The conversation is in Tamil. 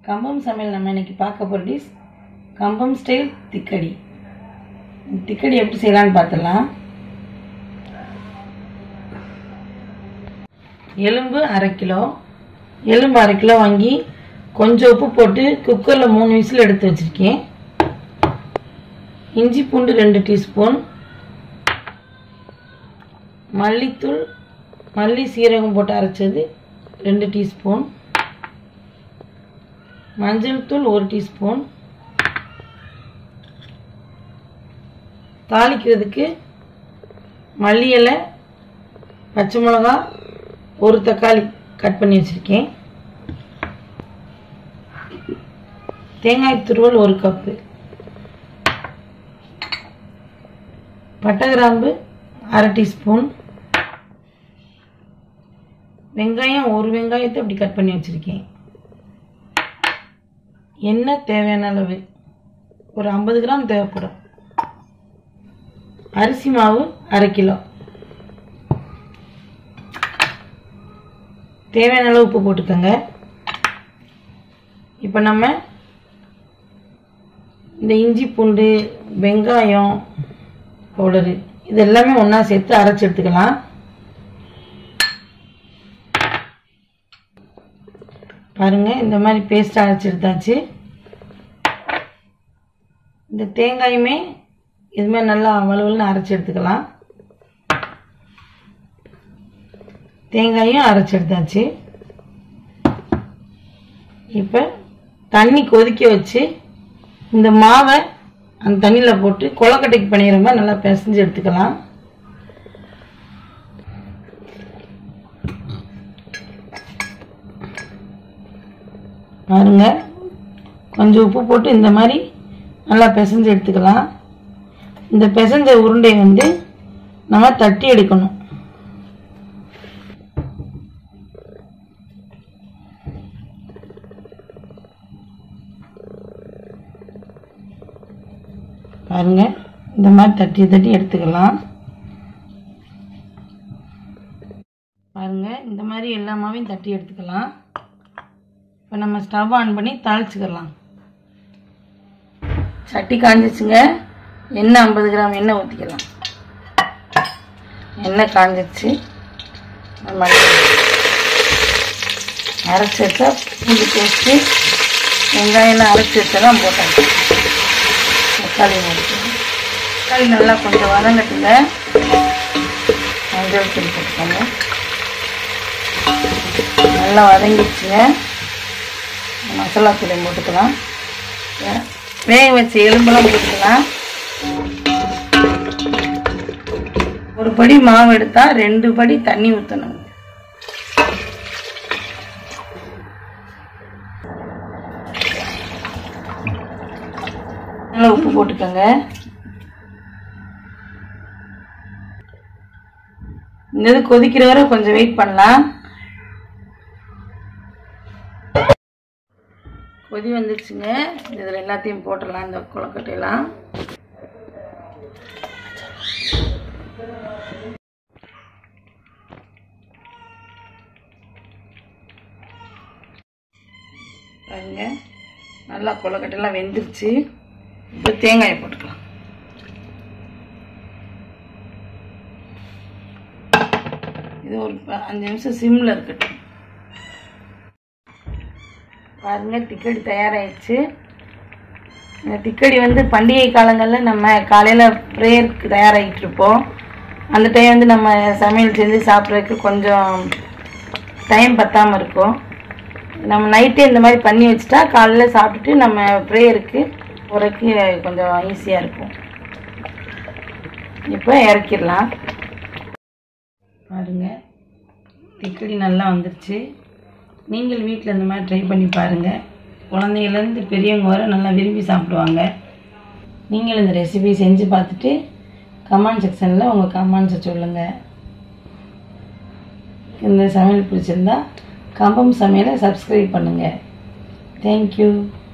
கம்பம் சமையல் நம்ம இன்னைக்கு பார்க்க போகிற டிஷ் கம்பம் ஸ்டைல் திக்கடி திக்கடி எப்படி செய்யலாம்னு பார்த்துடலாம் எலும்பு அரை கிலோ எலும்பு அரை கிலோ வாங்கி கொஞ்சம் உப்பு போட்டு குக்கரில் மூணு விசில் எடுத்து வச்சுருக்கேன் இஞ்சி பூண்டு ரெண்டு டீஸ்பூன் மல்லித்தூள் மல்லி சீரகம் போட்டு அரைச்சது ரெண்டு டீஸ்பூன் மஞ்சள் தூள் ஒரு டீஸ்பூன் தாளிக்கிறதுக்கு மல்லி இலை பச்சை மிளகா ஒரு தக்காளி கட் பண்ணி வச்சுருக்கேன் தேங்காய் துருவல் ஒரு கப்பு பட்டை கிராம்பு அரை டீஸ்பூன் வெங்காயம் ஒரு வெங்காயத்தை இப்படி கட் பண்ணி வச்சுருக்கேன் எண்ணெய் தேவையான அளவு ஒரு ஐம்பது கிராம் தேவைப்படும் அரிசி மாவு அரை கிலோ தேவையான அளவு உப்பு போட்டுக்கோங்க இப்போ நம்ம இந்த இஞ்சி பூண்டு வெங்காயம் பவுடரு இது எல்லாமே ஒன்றா சேர்த்து அரைச்சி எடுத்துக்கலாம் பாருங்க இந்த மாதிரி பேஸ்ட் அரைச்சி எடுத்தாச்சு இந்த தேங்காயுமே இதுமே நல்லா வலுவலுன்னு அரைச்சி எடுத்துக்கலாம் தேங்காயும் அரைச்சி எடுத்தாச்சு இப்போ தண்ணி கொதிக்க வச்சு இந்த மாவை அந்த தண்ணியில் போட்டு கொலக்கட்டைக்கு பண்ணிடுற மாதிரி நல்லா பிசைஞ்சு எடுத்துக்கலாம் பாருங்க கொஞ்சம் உப்பு போட்டு இந்த மாதிரி நல்லா பிசைஞ்சு எடுத்துக்கலாம் இந்த பிசைஞ்ச உருண்டை வந்து நம்ம தட்டி எடுக்கணும் பாருங்க இந்த மாதிரி தட்டி தட்டி எடுத்துக்கலாம் பாருங்க இந்த மாதிரி எல்லா மாவையும் தட்டி எடுத்துக்கலாம் இப்போ நம்ம ஸ்டவ் ஆன் பண்ணி தாளிச்சுக்கலாம் சட்டி காஞ்சிச்சுங்க எண்ணெய் ஐம்பது கிராம் எண்ணெய் ஊற்றிக்கலாம் எண்ணெய் காஞ்சிச்சு நம்ம அரைச்சி வச்சா பூண்டு பேஸ்ட்டு வெங்காயம்லாம் அரைச்சி வச்சதான் போட்டாச்சு தக்காளி போட்டு தக்காளி நல்லா கொஞ்சம் வதங்கட்டுங்க மஞ்சள் தூள் போட்டுக்கோங்க நல்லா வதங்கிடுச்சுங்க மசாலா தூளை போட்டுக்கலாம் வேக வச்ச எலும்பெல்லாம் போட்டுக்கலாம் ஒரு படி மாவு எடுத்தால் ரெண்டு படி தண்ணி ஊற்றணும் நல்லா உப்பு போட்டுக்கோங்க இந்த இது கொதிக்கிற வரை கொஞ்சம் வெயிட் பண்ணலாம் கொதி வந்துருச்சுங்க இதில் எல்லாத்தையும் போட்டுடலாம் இந்த கொலக்கட்டையெல்லாம் பாருங்க நல்லா கொலக்கட்டையெல்லாம் வெந்துருச்சு இப்போ தேங்காயை போட்டுக்கலாம் இது ஒரு அஞ்சு நிமிஷம் சிம்மில் இருக்கட்டும் பாருங்க திக்கடி தயாராகிடுச்சு இந்த திக்கடி வந்து பண்டிகை காலங்களில் நம்ம காலையில் ப்ரேயருக்கு தயாராகிட்டு இருப்போம் அந்த டைம் வந்து நம்ம சமையல் செஞ்சு சாப்பிட்றதுக்கு கொஞ்சம் டைம் பத்தாமல் இருக்கும் நம்ம நைட்டே இந்த மாதிரி பண்ணி வச்சுட்டா காலையில் சாப்பிட்டுட்டு நம்ம ப்ரேயருக்கு போகிறதுக்கு கொஞ்சம் ஈஸியாக இருக்கும் இப்போ இறக்கிடலாம் பாருங்க திக்கடி நல்லா வந்துருச்சு நீங்கள் வீட்டில் இந்த மாதிரி ட்ரை பண்ணி பாருங்கள் குழந்தைங்கலேருந்து பெரியவங்க வரை நல்லா விரும்பி சாப்பிடுவாங்க நீங்கள் இந்த ரெசிபி செஞ்சு பார்த்துட்டு கமெண்ட் செக்ஷனில் உங்கள் கமெண்ட்ஸை சொல்லுங்கள் இந்த சமையல் பிடிச்சிருந்தா கம்பம் சமையலை சப்ஸ்கிரைப் பண்ணுங்கள் தேங்க்யூ